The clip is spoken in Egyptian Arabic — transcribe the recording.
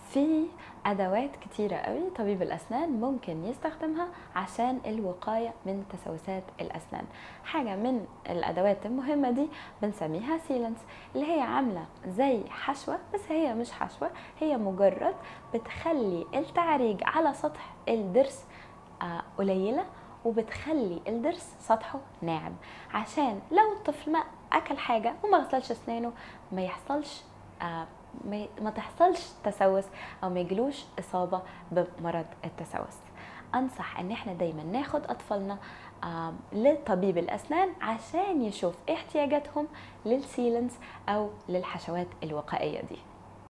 في ادوات كتيره قوي طبيب الاسنان ممكن يستخدمها عشان الوقايه من تسوسات الاسنان حاجه من الادوات المهمه دي بنسميها سيلنس اللي هي عامله زي حشوه بس هي مش حشوه هي مجرد بتخلي التعريج على سطح الضرس آه، قليله وبتخلي الضرس سطحه ناعم عشان لو الطفل ما اكل حاجه وما غسلش اسنانه ما يحصلش آه، ما ما تحصلش تسوس او ما يجلوش اصابه بمرض التسوس انصح ان احنا دايما ناخد اطفالنا آم، لطبيب الاسنان عشان يشوف ايه احتياجاتهم للسيلنس او للحشوات الوقائيه دي